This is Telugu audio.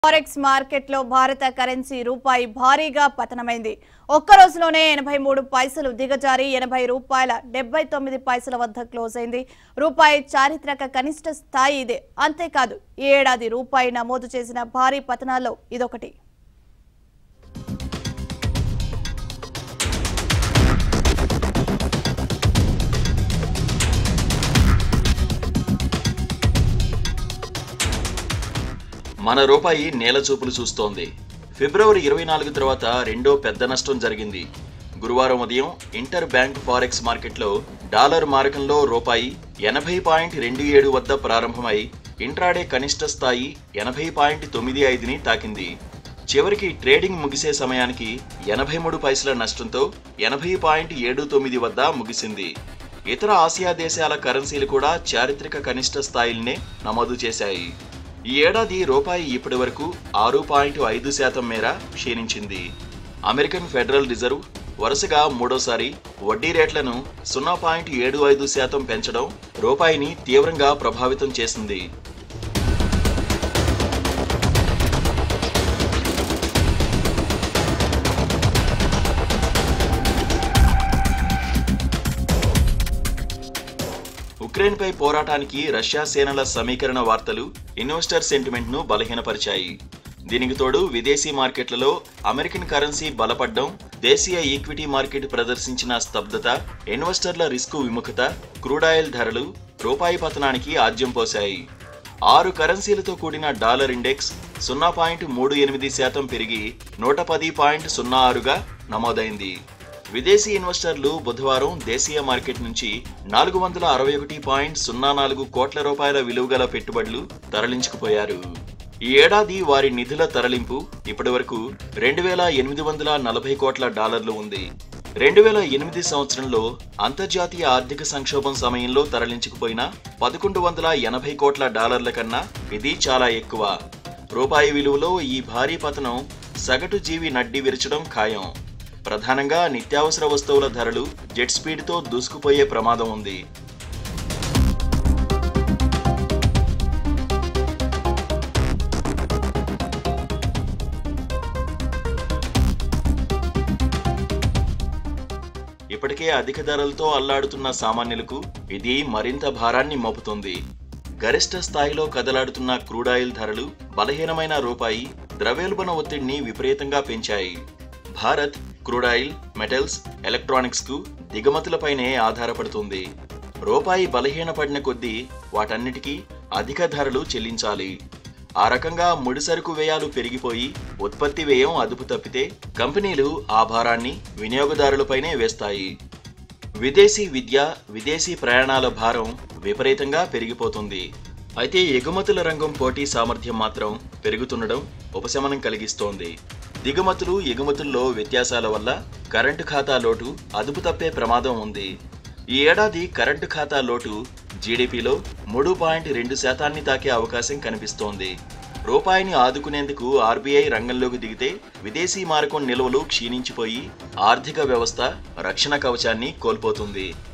ఫారెక్స్ మార్కెట్లో భారత కరెన్సీ రూపాయి భారీగా పతనమైంది ఒక్క రోజులోనే ఎనభై మూడు పైసలు దిగజారి ఎనభై రూపాయల డెబ్బై తొమ్మిది పైసల వద్ద క్లోజ్ అయింది రూపాయి చారిత్రక కనిష్ట స్థాయి ఇదే అంతేకాదు ఈ ఏడాది రూపాయి నమోదు చేసిన భారీ పతనాల్లో ఇదొకటి మన రూపాయి నేల చూపులు చూస్తోంది ఫిబ్రవరి ఇరవై నాలుగు తర్వాత రెండో పెద్ద నష్టం జరిగింది గురువారం ఉదయం ఇంటర్ బ్యాంక్ ఫారెక్స్ మార్కెట్లో డాలర్ మారకంలో రూపాయి ఎనభై పాయింట్ రెండు ఏడు వద్ద ప్రారంభమై ఇంట్రాడే కనిష్ట స్థాయి ఎనభై పాయింట్ తొమ్మిది ఐదుని తాకింది చివరికి ట్రేడింగ్ ముగిసే సమయానికి ఎనభై మూడు పైసల నష్టంతో ఎనభై పాయింట్ ఏడు తొమ్మిది వద్ద ముగిసింది ఇతర ఆసియా దేశాల కరెన్సీలు కూడా చారిత్రక కనిష్ట స్థాయిల్నే నమోదు చేశాయి ఈ ఏడాది రూపాయి ఇప్పటి వరకు ఆరు పాయింట్ ఐదు శాతం మేర క్షీణించింది అమెరికన్ ఫెడరల్ రిజర్వ్ వరుసగా మూడోసారి వడ్డీ రేట్లను సున్నా పాయింట్ ఏడు ఐదు శాతం పెంచడం రూపాయిని తీవ్రంగా ప్రభావితం చేసింది ఉక్రెయిన్పై పోరాటానికి రష్యా సేనల సమీకరణ వార్తలు ఇన్వెస్టర్ సెంటిమెంట్ను బలహీనపరిచాయి దీనికి తోడు విదేశీ మార్కెట్లలో అమెరికన్ కరెన్సీ బలపడ్డం దేశీయ ఈక్విటీ మార్కెట్ ప్రదర్శించిన స్తబ్దత ఇన్వెస్టర్ల రిస్కు విముఖత క్రూడాయిల్ ధరలు రూపాయి పతనానికి ఆజ్యం పోశాయి ఆరు కరెన్సీలతో కూడిన డాలర్ ఇండెక్స్ సున్నా పాయింట్ మూడు ఎనిమిది శాతం పెరిగి నూట పది పాయింట్ సున్నా ఆరుగా నమోదైంది విదేశీ ఇన్వెస్టర్లు బుధవారం దేశీయ మార్కెట్ నుంచి నాలుగు వందల అరవై ఒకటి పాయింట్ సున్నా నాలుగు కోట్ల రూపాయల విలువగల పెట్టుబడులు తరలించుకుపోయారు ఈ ఏడాది వారి నిధుల తరలింపు ఇప్పటివరకు రెండు వేల ఎనిమిది వందల నలభై కోట్ల డాలర్లు ఉంది రెండు వేల ఎనిమిది సంవత్సరంలో అంతర్జాతీయ ఆర్థిక సంక్షోభం సమయంలో తరలించుకుపోయిన పదకొండు వందల ఎనభై కోట్ల డాలర్ల కన్నా ఇది చాలా ఎక్కువ రూపాయి విలువలో ఈ భారీ పతనం సగటు జీవి నడ్డి విరచడం ఖాయం ప్రధానంగా నిత్యావసర వస్తువుల ధరలు జెట్ స్పీడ్తో దూసుకుపోయే ప్రమాదం ఉంది ఇప్పటికే అధిక ధరలతో అల్లాడుతున్న సామాన్యులకు ఇది మరింత భారాన్ని మోపుతుంది గరిష్ట స్థాయిలో కదలాడుతున్న క్రూడాయిల్ ధరలు బలహీనమైన రూపాయి ద్రవ్యోల్బణ ఒత్తిడిని విపరీతంగా పెంచాయి భారత్ క్రూడాయిల్ మెటల్స్ ఎలక్ట్రానిక్స్ కు దిగుమతులపైనే ఆధారపడుతుంది రూపాయి బలహీనపడిన కొద్దీ వాటన్నిటికీ అధిక ధరలు చెల్లించాలి ఆ రకంగా ముడిసరుకు వ్యయాలు పెరిగిపోయి ఉత్పత్తి వ్యయం అదుపు తప్పితే కంపెనీలు ఆ భారాన్ని వినియోగదారులపైనే వేస్తాయి విదేశీ విద్య విదేశీ ప్రయాణాల భారం విపరీతంగా పెరిగిపోతుంది అయితే ఎగుమతుల రంగం పోటీ సామర్థ్యం మాత్రం పెరుగుతుండడం ఉపశమనం కలిగిస్తోంది దిగుమతులు ఎగుమతుల్లో వ్యత్యాసాల వల్ల కరెంటు ఖాతా లోటు అదుపు తప్పే ప్రమాదం ఉంది ఈ ఏడాది కరెంటు ఖాతా లోటు జీడీపీలో మూడు పాయింట్ రెండు శాతాన్ని తాకే అవకాశం కనిపిస్తోంది రూపాయిని ఆదుకునేందుకు ఆర్బీఐ రంగంలోకి దిగితే విదేశీ మారకం నిల్వలు క్షీణించిపోయి ఆర్థిక వ్యవస్థ రక్షణ కవచాన్ని కోల్పోతుంది